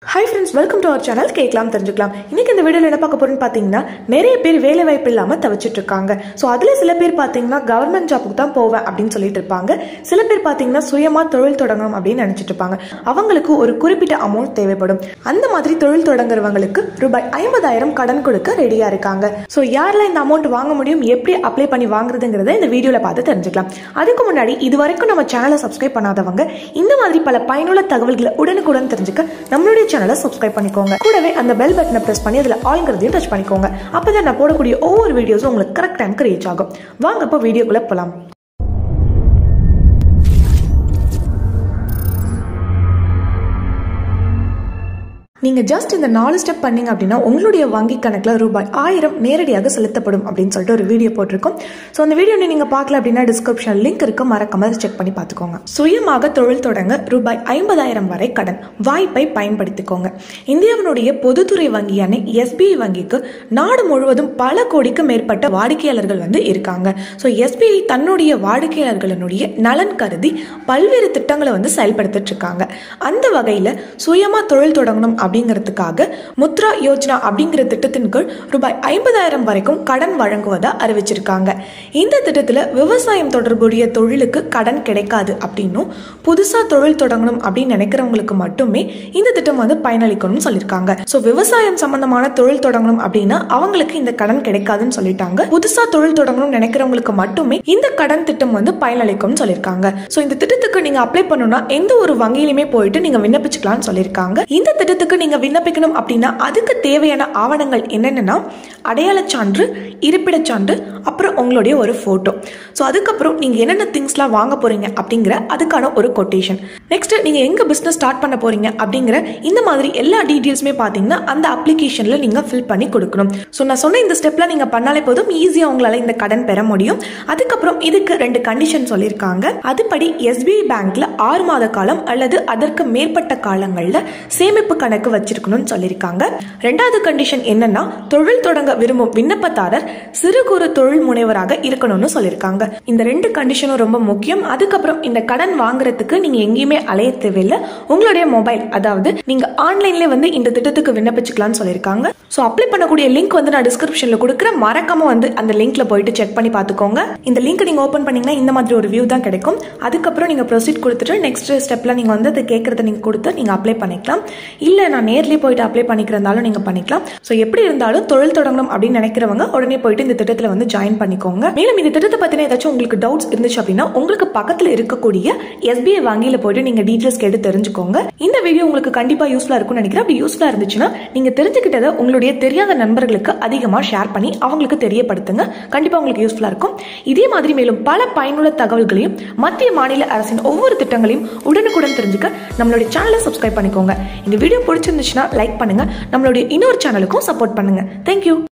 hi friends welcome to our channel கேட்கலாம் தெரிஞ்சுக்கலாம் இன்னைக்கு இந்த வீடியோவில் என்ன பார்க்க போறோம்னு பார்த்தீங்கன்னா நிறைய பேர் வேலை வாய்ப்பு இல்லாமல் தவிச்சிட்டு இருக்காங்க ஸோ அதில் சில பேர் பார்த்தீங்கன்னா கவர்மெண்ட் ஜாப்புக்கு தான் போவேன் அப்படின்னு சொல்லிட்டு இருப்பாங்க சில பேர் பார்த்தீங்கன்னா சுயமா தொழில் தொடங்கணும் அப்படின்னு நினைச்சிட்டு இருப்பாங்க அவங்களுக்கு ஒரு குறிப்பிட்ட அமௌண்ட் தேவைப்படும் அந்த மாதிரி தொழில் தொடங்குறவங்களுக்கு ரூபாய் ஐம்பதாயிரம் கடன் கொடுக்க ரெடியா இருக்காங்க ஸோ யாரெல்லாம் இந்த அமௌண்ட் வாங்க முடியும் எப்படி அப்ளை பண்ணி வாங்குறதுங்கிறத இந்த வீடியோவில் பார்த்து தெரிஞ்சுக்கலாம் அதுக்கு முன்னாடி இது வரைக்கும் நம்ம சேனலை சப்ஸ்கிரைப் பண்ணாதவங்க இந்த மாதிரி பல பயனுள்ள தகவல்களை உடனுக்குடன் தெரிஞ்சுக்க நம்மளுடைய சேனலை சப்ஸ்கிரைப் பண்ணிக்கோங்க கூடவே அந்த பெல் பட்டனை பிரஸ் பண்ணி அதில் ஆல்ங்கிறதையும் டச் பண்ணிக்கோங்க அப்பதான் நான் போடக்கூடிய ஒவ்வொரு வீடியோஸும் உங்களுக்கு கரெக்ட் டைம்க்கு ரீச் ஆகும் வாங்க இப்போ வீடியோக்குள்ள போலாம் நீங்க ஜஸ்ட் இந்த நாலு ஸ்டெப் பண்ணீங்க அப்படின்னா உங்களுடைய வங்கி கணக்கில் ரூபாய் ஆயிரம் நேரடியாக செலுத்தப்படும் அப்படின்னு சொல்லிட்டு ஒரு வீடியோ போட்டிருக்கோம் ஸோ அந்த வீடியோ நீங்க பார்க்கல அப்படின்னா டிஸ்கிரிப்ஷன் லிங்க் இருக்கு மறக்காம செக் பண்ணி பார்த்துக்கோங்க சுயமாக தொழில் தொடங்க ரூபாய் ஐம்பதாயிரம் வரை கடன் வாய்ப்பை பயன்படுத்திக்கோங்க இந்தியாவினுடைய பொதுத்துறை வங்கியான எஸ்பிஐ வங்கிக்கு நாடு முழுவதும் பல கோடிக்கு மேற்பட்ட வாடிக்கையாளர்கள் வந்து இருக்காங்க ஸோ எஸ்பிஐ தன்னுடைய வாடிக்கையாளர்களுடைய நலன் கருதி பல்வேறு திட்டங்களை வந்து செயல்படுத்திட்டு இருக்காங்க அந்த வகையில் சுயமா தொழில் தொடங்கணும் அப்படிங்கிறதுக்காக முத்ரா யோஜனா அப்படிங்கிற திட்டத்தின் கீழ் ரூபாய் ஐம்பதாயிரம் வரைக்கும் கடன் வழங்குவதா அறிவிச்சிருக்காங்க இந்த திட்டத்தில் விவசாயம் தொடர்புடைய தொழிலுக்கு கடன் கிடைக்காது அப்படின்னும் புதுசா தொழில் தொடங்கணும் அப்படின்னு நினைக்கிறவங்களுக்கு மட்டுமே இந்த திட்டம் வந்து பயனளிக்கணும்னு சொல்லியிருக்காங்க ஸோ விவசாயம் சம்பந்தமான தொழில் தொடங்கணும் அப்படின்னா அவங்களுக்கு இந்த கடன் கிடைக்காதுன்னு சொல்லிட்டாங்க புதுசா தொழில் தொடங்கணும்னு நினைக்கிறவங்களுக்கு மட்டுமே இந்த கடன் திட்டம் வந்து பயனளிக்கும்னு சொல்லியிருக்காங்க ஸோ இந்த திட்டத்துக்கு நீங்க அப்ளை பண்ணணும்னா எந்த ஒரு வங்கியிலுமே போயிட்டு நீங்க விண்ணப்பிச்சுக்கலாம்னு சொல்லியிருக்காங்க இந்த திட்டத்துக்கு நீங்க விண்ணப்பிக்கணும் அப்படின்னா அதுக்கு தேவையான ஆவணங்கள் என்னென்னா அடையாளச் சான்று இருப்பிடச் சான்று அப்புறம் உங்களுடைய ஒரு ஃபோட்டோ ஸோ அதுக்கப்புறம் நீங்கள் என்னென்ன திங்ஸ்லாம் வாங்க போறீங்க அப்படிங்கிற அதுக்கான ஒரு கொட்டேஷன் நெக்ஸ்ட் நீங்கள் எங்கே பிஸ்னஸ் ஸ்டார்ட் பண்ண போறீங்க அப்படிங்கிற இந்த மாதிரி எல்லா டீட்டெயில்ஸுமே பார்த்தீங்கன்னா அந்த அப்ளிகேஷனில் நீங்கள் ஃபில் பண்ணி கொடுக்கணும் ஸோ நான் சொன்ன இந்த ஸ்டெப்ல நீங்கள் பண்ணாலே போதும் ஈஸியாக உங்களால் இந்த கடன் பெற முடியும் அதுக்கப்புறம் இதுக்கு ரெண்டு கண்டிஷன் சொல்லியிருக்காங்க அதுபடி எஸ்பிஐ பேங்க்ல ஆறு மாத காலம் அல்லது அதற்கு மேற்பட்ட காலங்களில் சேமிப்பு கணக்கு வச்சிருக்கணும்னு சொல்லியிருக்காங்க ரெண்டாவது கண்டிஷன் என்னன்னா தொழில் தொடங்க விரும்பும் விண்ணப்பதாரர் சிறு குறு தொழில் முனைவராக இருக்கணும்னு சொல்லியிருக்காங்க இந்த ரெண்டு கண்டிஷனும் ரொம்ப முக்கியம் அதுக்கப்புறம் இந்த கடன் வாங்குறதுக்கு நீங்க எங்கேயுமே அலைய தேவையில்லை உங்களுடைய மொபைல் அதாவது நீங்க ஆன்லைன்ல வந்து இந்த திட்டத்துக்கு விண்ணப்பிச்சுக்கலாம்னு சொல்லியிருக்காங்க ஸோ அப்ளை பண்ணக்கூடிய லிங்க் வந்து நான் டிஸ்கிரிப்ஷன்ல கொடுக்குறேன் மறக்காம வந்து அந்த லிங்க்ல போயிட்டு செக் பண்ணி பார்த்துக்கோங்க இந்த லிங்க் நீங்க ஓப்பன் பண்ணீங்கன்னா இந்த மாதிரி ஒரு வியூ தான் கிடைக்கும் அதுக்கப்புறம் நீங்க ப்ரொசீட் கொடுத்துட்டு நெக்ஸ்ட் ஸ்டெப்ல நீங்க வந்து அதை கேட்கறத நீங்க கொடுத்து நீங்க அப்ளை பண்ணிக்கலாம் இல்ல நான் நேர்லயே போயிட்டு அப்ளை பண்ணிக்கிறதாலும் நீங்க பண்ணிக்கலாம் ஸோ எப்படி இருந்தாலும் தொழில் தொடங்கணும் அப்படின்னு நினைக்கிறவங்க உடனே போயிட்டு இந்த திட்டத்தில் வந்து ஜாயின் பண்ணிக்கோங்க மேலும் இந்த திட்டத்தை பத்தின ஏதாச்சும் உங்களுக்கு டவுட்ஸ் இருந்துச்சு அப்படின்னா உங்களுக்கு பக்கத்தில் இருக்கக்கூடிய எஸ்பிஐ வங்கியில போயிட்டு நீங்க டீட்டெயில்ஸ் கேட்டு தெரிஞ்சுக்கோங்க இந்த வீடியோ உங்களுக்கு கண்டிப்பா யூஸ்ஃபுல்லா இருக்கும்னு நினைக்கிறேன் அப்படி யூஸ்ஃபுல்லா இருந்துச்சுன்னா நீங்க தெரிஞ்சுக்கிட்டதை உங்களுடைய தெரியாத நண்பர்களுக்கு அதிகமா ஷேர் பண்ணி அவங்களுக்கு தெரியப்படுத்துங்க கண்டிப்பா உங்களுக்கு யூஸ்ஃபுல்லா இருக்கும் இதே மாதிரி மேலும் பல பயனுள்ள தகவல்களையும் மத்திய மாநில அரசின் ஒவ்வொரு திட்டங்களையும் உடனுக்குடன் தெரிஞ்சுக்க நம்மளுடைய சேனலை சப்ஸ்கிரைப் பண்ணிக்கோங்க இந்த வீடியோ பிடிச்சிருந்துச்சுன்னா லைக் பண்ணுங்க நம்மளுடைய இன்னொரு சேனலுக்கும் சப்போர்ட் பண்ணுங்க தேங்க்யூ